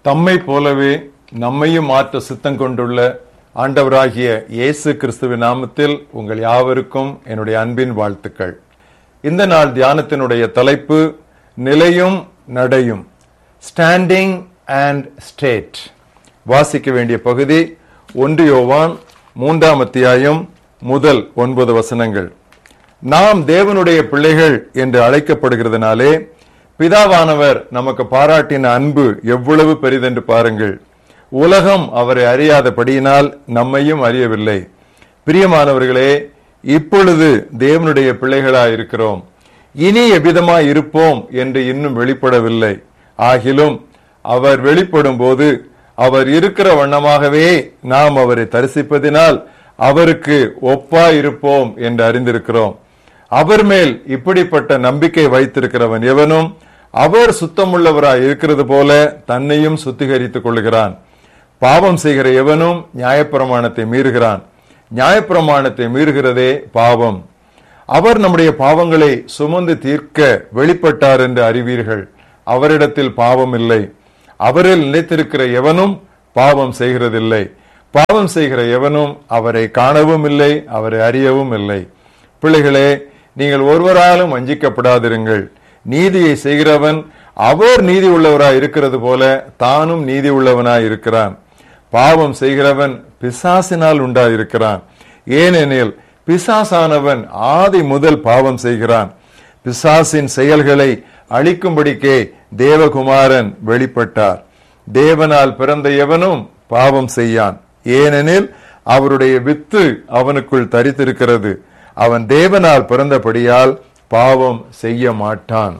தம்மை போலவே நம்மையும் மாற்ற சித்தம் கொண்டுள்ள ஆண்டவராகிய இயேசு கிறிஸ்துவின் நாமத்தில் உங்கள் யாவருக்கும் என்னுடைய அன்பின் வாழ்த்துக்கள் இந்த நாள் தியானத்தினுடைய தலைப்பு நிலையும் நடையும் ஸ்டாண்டிங் அண்ட் ஸ்டேட் வாசிக்க வேண்டிய பகுதி ஒன்று யோவான் மூன்றாம் அத்தியாயம் முதல் ஒன்பது வசனங்கள் நாம் தேவனுடைய பிள்ளைகள் என்று அழைக்கப்படுகிறதுனாலே பிதாவானவர் நமக்கு பாராட்டின அன்பு எவ்வளவு பெரிதென்று பாருங்கள் உலகம் அவரை அறியாதபடியினால் நம்மையும் அறியவில்லை பிரியமானவர்களே இப்பொழுது தேவனுடைய பிள்ளைகளாய் இருக்கிறோம் இனி எவ்விதமாய் இருப்போம் என்று இன்னும் வெளிப்படவில்லை ஆகிலும் அவர் வெளிப்படும் போது அவர் இருக்கிற வண்ணமாகவே நாம் அவரை தரிசிப்பதினால் அவருக்கு ஒப்பாய் இருப்போம் என்று அறிந்திருக்கிறோம் அவர் மேல் இப்படிப்பட்ட நம்பிக்கை வைத்திருக்கிறவன் எவனும் அவர் சுத்தமுள்ளவராய் இருக்கிறது போல தன்னையும் சுத்திகரித்துக் கொள்கிறான் பாவம் செய்கிற எவனும் நியாயப்பிரமாணத்தை மீறுகிறான் நியாயப்பிரமாணத்தை மீறுகிறதே பாவம் அவர் நம்முடைய பாவங்களை சுமந்து தீர்க்க வெளிப்பட்டார் என்று அறிவீர்கள் அவரிடத்தில் பாவம் இல்லை அவரில் நிலைத்திருக்கிற எவனும் பாவம் செய்கிறதில்லை பாவம் செய்கிற எவனும் அவரை காணவும் இல்லை அவரை அறியவும் இல்லை பிள்ளைகளே நீங்கள் ஒருவராலும் வஞ்சிக்கப்படாதிருங்கள் நீதியை செய்கிறவன் அவர் நீதி உள்ளவராய் இருக்கிறது போல தானும் நீதி உள்ளவனாய் இருக்கிறான் பாவம் செய்கிறவன் பிசாசினால் உண்டாயிருக்கிறான் ஏனெனில் பிசாசானவன் ஆதி முதல் பாவம் செய்கிறான் பிசாசின் செயல்களை அழிக்கும்படிக்கே தேவகுமாரன் வெளிப்பட்டார் தேவனால் பிறந்த எவனும் பாவம் செய்யான் ஏனெனில் அவருடைய வித்து அவனுக்குள் தரித்திருக்கிறது அவன் தேவனால் பிறந்தபடியால் பாவம் செய்ய மாட்டான்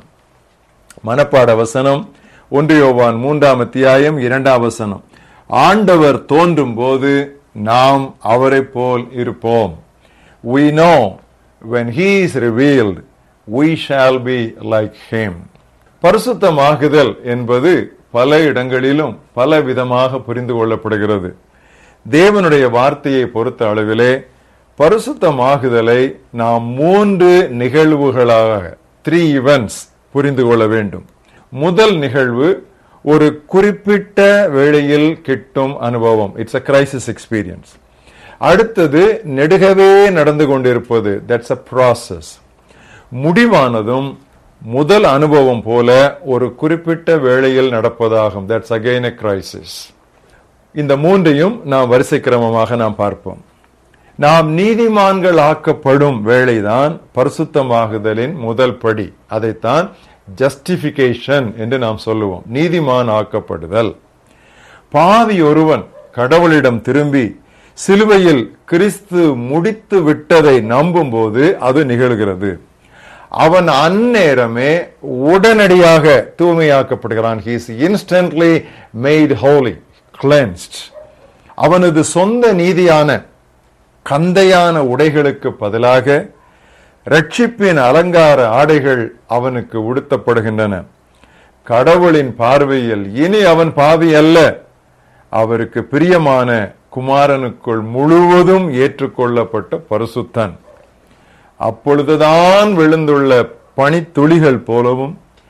மனப்பாட வசனம் ஒன்று யோவான் மூன்றாம் அத்தியாயம் இரண்டாம் வசனம் ஆண்டவர் தோன்றும் போது நாம் அவரை போல் இருப்போம் we know when he is revealed we shall be like him பரிசுத்தமாகுதல் என்பது பல இடங்களிலும் பல விதமாக புரிந்து கொள்ளப்படுகிறது தேவனுடைய வார்த்தையை பொறுத்த அளவிலே பரிசுத்தமாகுதலை நாம் மூன்று நிகழ்வுகளாக த்ரீ இவன்ட்ஸ் புரிந்து கொள்ள வேண்டும் முதல் நிகழ்வு ஒரு குறிப்பிட்ட வேளையில் கிட்டும் அனுபவம் இட்ஸ் அ கிரைசிஸ் எக்ஸ்பீரியன்ஸ் அடுத்தது நெடுகவே நடந்து கொண்டிருப்பது தட்ஸ் அ ப்ராசஸ் முடிவானதும் முதல் அனுபவம் போல ஒரு குறிப்பிட்ட வேளையில் நடப்பதாகும் தட்ஸ் அகெயின் எ கிரைசிஸ் இந்த மூன்றையும் நாம் வரிசை கிரமமாக நாம் பார்ப்போம் நாம் நீதிமான்கள் ஆக்கப்படும் வேளைதான் பரிசுத்தமாகுதலின் முதல் படி அதைத்தான் ஜஸ்டிபிகேஷன் என்று நாம் சொல்லுவோம் நீதிமான் ஆக்கப்படுதல் பாவி ஒருவன் கடவுளிடம் திரும்பி சிலுவையில் கிறிஸ்து முடித்து விட்டதை நம்பும் போது அது நிகழ்கிறது அவன் அந்நேரமே உடனடியாக தூய்மையாக்கப்படுகிறான் he is instantly made holy cleansed அவனது சொந்த நீதியான கந்தையான உடைகளுக்கு பதிலாக ரட்சிப்பின் அலங்கார ஆடைகள் அவனுக்கு உடுத்தப்படுகின்றன கடவுளின் பார்வையில் இனி அவன் பாவி அல்ல அவருக்கு பிரியமான குமாரனுக்குள் முழுவதும் ஏற்றுக்கொள்ளப்பட்ட பரிசுத்தன் அப்பொழுதுதான் விழுந்துள்ள பனித்துளிகள் போலவும்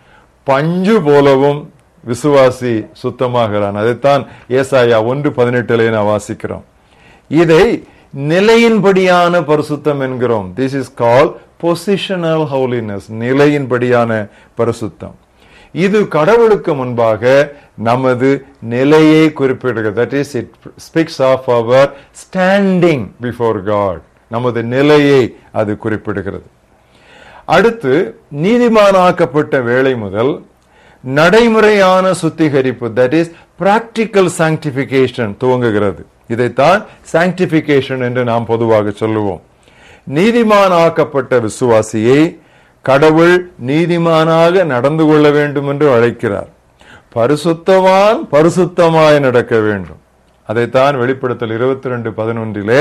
பஞ்சு போலவும் விசுவாசி சுத்தமாகிறான் அதைத்தான் ஏசாயா ஒன்று பதினெட்டுல நான் வாசிக்கிறோம் இதை நிலையின்படியான பரிசுத்தம் என்கிறோம் this is call positional holiness நிலையின்படியான பரிசுத்தம் இது கடவுளுக்கு முன்பாக நமது நிலையை குறிப்பிடுகிறது that is it speaks of our standing before God நமது நிலையை அது குறிப்பிடுகிறது அடுத்து நீதிமானாக்கப்பட்ட வேலை முதல் நடைமுறையான சுத்திகரிப்பு தட் இஸ் பிராக்டிக்கல் சாங்டிபிகேஷன் துவங்குகிறது இதைத்தான் சாங்டிபிகேஷன் என்று நாம் பொதுவாக சொல்லுவோம் நீதிமானாக்கப்பட்ட விசுவாசியை கடவுள் நீதிமானாக நடந்து கொள்ள வேண்டும் என்று அழைக்கிறார் பரிசுத்தவான் பரிசுத்தமாய் நடக்க வேண்டும் அதைத்தான் வெளிப்படுத்தல் இருபத்தி ரெண்டு பதினொன்றிலே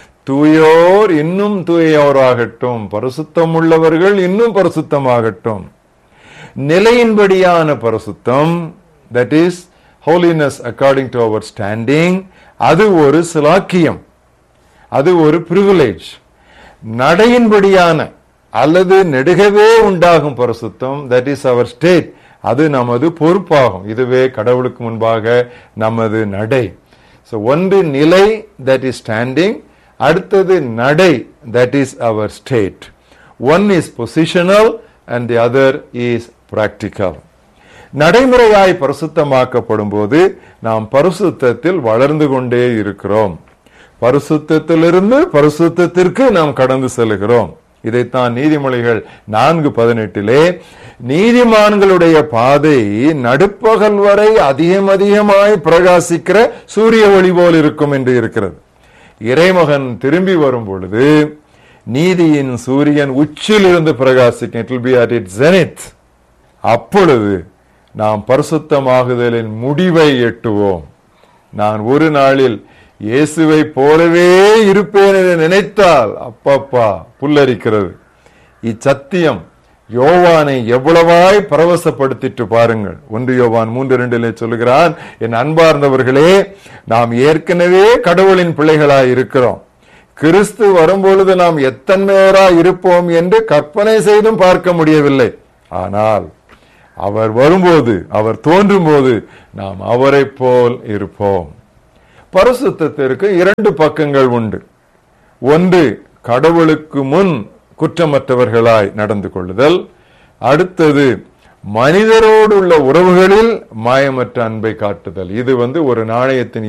தூயோர் இன்னும் தூயோராகட்டும் பரிசுத்தம் உள்ளவர்கள் இன்னும் பரிசுத்தமாகட்டும் நிலையின்படியான பரிசுத்தம் that is holiness according to our standing அது ஒரு சிலாக்கியம் அது ஒரு பிரிவிலேஜ் நடையின்படியான அல்லது நெடுகவே உண்டாகும் பரிசுத்தம் தட் இஸ் அவர் ஸ்டேட் அது நமது பொறுப்பாகும் இதுவே கடவுளுக்கு முன்பாக நமது நடை So, ஒன்று நிலை தட் இஸ் ஸ்டாண்டிங் அடுத்தது நடை that is our state one is positional and the other is practical நடைமுறையாய் பரிசுத்தமாக்கப்படும் போது நாம் பரிசுத்தத்தில் வளர்ந்து கொண்டே இருக்கிறோம் பரிசுத்தத்திலிருந்து பரிசுத்தத்திற்கு நாம் கடந்து செல்கிறோம் இதைத்தான் நீதிமொழிகள் நான்கு பதினெட்டிலே நீதிமான்களுடைய பாதை நடுப்பகல் வரை அதிகம் அதிகமாய் பிரகாசிக்கிற சூரிய ஒளி போல் இருக்கும் என்று இருக்கிறது இறைமகன் திரும்பி வரும் பொழுது நீதியின் சூரியன் உச்சிலிருந்து பிரகாசிக்கும் it will be at it zenith அப்பொழுது நாம் பரிசுத்தமாகுதலின் முடிவை எட்டுவோம் நான் ஒரு நாளில் இயேசுவை போலவே இருப்பேன் என்று நினைத்தால் அப்பப்பா புல்லரிக்கிறது இச்சத்தியம் யோவானை எவ்வளவாய் பரவசப்படுத்திட்டு பாருங்கள் ஒன்று யோவான் மூன்று ரெண்டிலே சொல்லுகிறான் என் அன்பார்ந்தவர்களே நாம் ஏற்கனவே கடவுளின் பிள்ளைகளாய் இருக்கிறோம் கிறிஸ்து வரும்பொழுது நாம் எத்தன்மையரா இருப்போம் என்று கற்பனை செய்தும் பார்க்க முடியவில்லை ஆனால் அவர் வரும்போது அவர் தோன்றும் போது நாம் அவரை போல் இருப்போம் பரிசுத்தத்திற்கு இரண்டு பக்கங்கள் உண்டு ஒன்று கடவுளுக்கு முன் குற்றமற்றவர்களாய் நடந்து கொள்ளுதல் அடுத்தது மனிதரோடு உள்ள உறவுகளில் மாயமற்ற அன்பை காட்டுதல் இது வந்து ஒரு நாணயத்தின்